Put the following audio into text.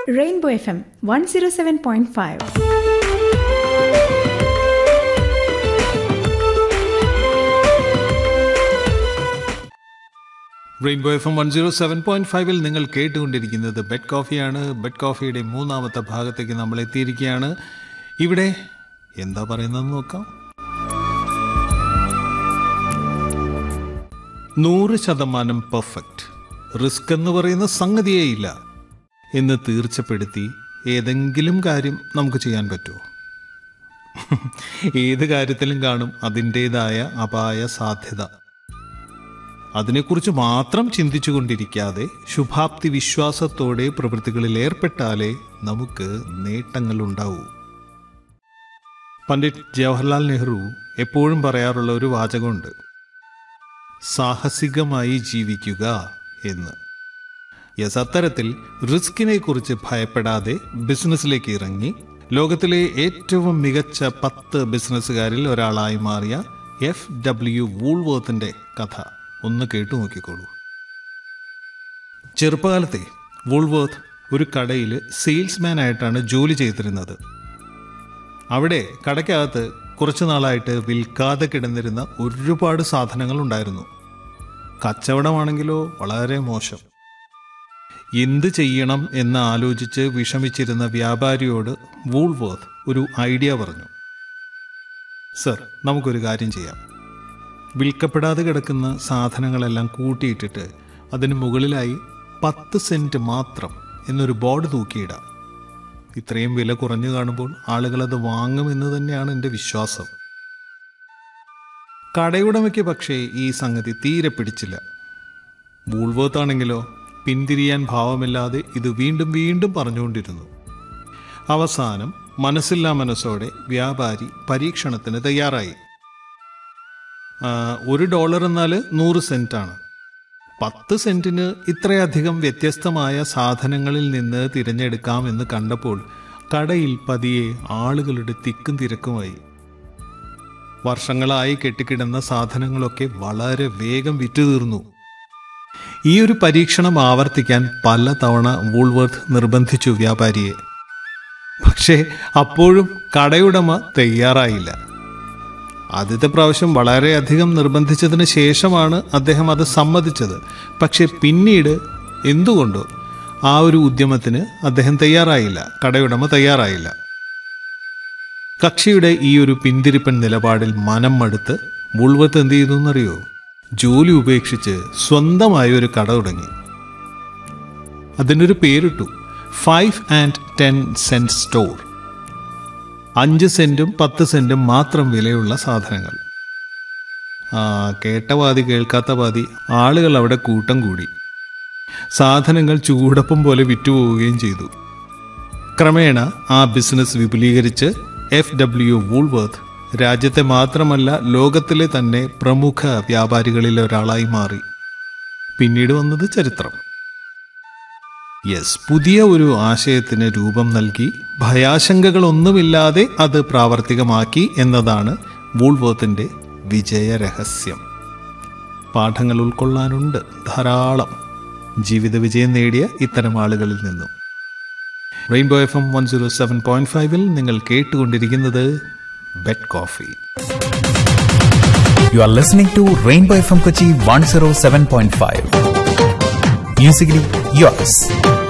Rainbow F M one zero seven point five Rainbow F M one zero seven point ഫൈവിൽ നിങ്ങൾ കേട്ടുകൊണ്ടിരിക്കുന്നത് bed കോഫിയാണ് bed കോഫിയുടെ മൂന്നാമത്തെ ഭാഗത്തേക്ക് നമ്മൾ എത്തിയിരിക്കുകയാണ് ഇവിടെ എന്താ പറയുന്നതെന്ന് നോക്കാം നൂറ് ശതമാനം പെർഫെക്റ്റ് റിസ്ക് എന്ന് പറയുന്ന സംഗതിയേ ഇല്ല എന്ന് തീർച്ചപ്പെടുത്തി ഏതെങ്കിലും കാര്യം നമുക്ക് ചെയ്യാൻ പറ്റുമോ ഏത് കാര്യത്തിലും കാണും അതിൻ്റെതായ അപായ സാധ്യത അതിനെക്കുറിച്ച് മാത്രം ചിന്തിച്ചുകൊണ്ടിരിക്കാതെ ശുഭാപ്തി വിശ്വാസത്തോടെ പ്രവൃത്തികളിൽ ഏർപ്പെട്ടാലേ നമുക്ക് നേട്ടങ്ങൾ ഉണ്ടാവൂ പണ്ഡിറ്റ് ജവഹർലാൽ നെഹ്റു എപ്പോഴും പറയാറുള്ള ഒരു വാചകമുണ്ട് സാഹസികമായി ജീവിക്കുക എന്ന് യെസ് അത്തരത്തിൽ റിസ്കിനെ കുറിച്ച് ഭയപ്പെടാതെ ബിസിനസ്സിലേക്ക് ഇറങ്ങി ലോകത്തിലെ ഏറ്റവും മികച്ച പത്ത് ബിസിനസ്സുകാരിൽ ഒരാളായി മാറിയ എഫ് ഡബ്ല്യു വൂൾവേർത്തിന്റെ കഥ ഒന്ന് കേട്ടു നോക്കിക്കോളൂ ചെറുപ്പകാലത്തെ വൂൾവേർത്ത് ഒരു കടയിൽ സെയിൽസ്മാൻ ആയിട്ടാണ് ജോലി ചെയ്തിരുന്നത് അവിടെ കടയ്ക്കകത്ത് കുറച്ചു നാളായിട്ട് വിൽക്കാതെ കിടന്നിരുന്ന ഒരുപാട് സാധനങ്ങൾ ഉണ്ടായിരുന്നു കച്ചവടമാണെങ്കിലോ വളരെ മോശം എന്ത് ചെയ്യണം എന്ന് ആലോചിച്ച് വിഷമിച്ചിരുന്ന വ്യാപാരിയോട് വൂൾവർത്ത് ഒരു ഐഡിയ പറഞ്ഞു സർ നമുക്കൊരു കാര്യം ചെയ്യാം വിൽക്കപ്പെടാതെ കിടക്കുന്ന സാധനങ്ങളെല്ലാം കൂട്ടിയിട്ടിട്ട് അതിന് മുകളിലായി പത്ത് സെന്റ് മാത്രം എന്നൊരു ബോർഡ് തൂക്കിയിടാം ഇത്രയും വില കുറഞ്ഞു കാണുമ്പോൾ ആളുകൾ അത് വാങ്ങുമെന്ന് തന്നെയാണ് എൻ്റെ വിശ്വാസം കടയുടമയ്ക്ക് പക്ഷേ ഈ സംഗതി തീരെ പിടിച്ചില്ല വൂൾവേർത്ത് ആണെങ്കിലോ പിന്തിരിയാൻ ഭാവമില്ലാതെ ഇത് വീണ്ടും വീണ്ടും പറഞ്ഞുകൊണ്ടിരുന്നു അവസാനം മനസ്സില്ലാ മനസ്സോടെ വ്യാപാരി പരീക്ഷണത്തിന് തയ്യാറായി ആ, ഒരു ഡോളർ എന്നാൽ നൂറ് സെന്റാണ് പത്ത് സെന്റിന് ഇത്രയധികം വ്യത്യസ്തമായ സാധനങ്ങളിൽ നിന്ന് തിരഞ്ഞെടുക്കാമെന്ന് കണ്ടപ്പോൾ കടയിൽ പതിയെ ആളുകളുടെ തിക്കും തിരക്കുമായി വർഷങ്ങളായി കെട്ടിക്കിടന്ന സാധനങ്ങളൊക്കെ വളരെ വേഗം വിറ്റുതീർന്നു ഈ ഒരു പരീക്ഷണം ആവർത്തിക്കാൻ പല തവണ വൂൾവർത്ത് നിർബന്ധിച്ചു വ്യാപാരിയെ പക്ഷേ അപ്പോഴും കടയുടമ തയ്യാറായില്ല ആദ്യത്തെ പ്രാവശ്യം വളരെയധികം നിർബന്ധിച്ചതിന് ശേഷമാണ് അദ്ദേഹം അത് സമ്മതിച്ചത് പക്ഷെ പിന്നീട് എന്തുകൊണ്ടോ ആ ഒരു ഉദ്യമത്തിന് അദ്ദേഹം തയ്യാറായില്ല കടയുടമ തയ്യാറായില്ല കക്ഷിയുടെ ഈ ഒരു പിന്തിരിപ്പൻ നിലപാടിൽ മനം മടുത്ത് ബുൾവത്ത് എന്ത് ചെയ്തു എന്നറിയോ ജോലി ഉപേക്ഷിച്ച് സ്വന്തമായി ഒരു കട തുടങ്ങി അതിനൊരു പേരിട്ടു five and ten cent store അഞ്ച് സെന്റും പത്ത് സെന്റും മാത്രം വിലയുള്ള സാധനങ്ങൾ ആ കേട്ട പാതി കേൾക്കാത്ത പാതി ആളുകൾ അവിടെ കൂട്ടം കൂടി സാധനങ്ങൾ ചൂടപ്പം പോലെ വിറ്റുപോവുകയും ചെയ്തു ക്രമേണ ആ ബിസിനസ് വിപുലീകരിച്ച് എഫ് ഡബ്ല്യു വൂൾവർത്ത് രാജ്യത്തെ മാത്രമല്ല ലോകത്തിലെ തന്നെ പ്രമുഖ വ്യാപാരികളിൽ ഒരാളായി മാറി പിന്നീട് വന്നത് ചരിത്രം യെസ് പുതിയ ഒരു ആശയത്തിന് രൂപം നൽകി ഭയാശങ്കകളൊന്നുമില്ലാതെ അത് പ്രാവർത്തികമാക്കി എന്നതാണ് വൂൾവർത്തിന്റെ വിജയരഹസ്യം പാഠങ്ങൾ ഉൾക്കൊള്ളാനുണ്ട് ധാരാളം ജീവിത വിജയം നേടിയ ഇത്തരം ആളുകളിൽ നിന്നും Rainbow F M one zero seven point ഫൈവിൽ നിങ്ങൾ കേട്ടുകൊണ്ടിരിക്കുന്നത് bed coffee You are listening to Rainbow FM Kochi 107.5. Musically yours.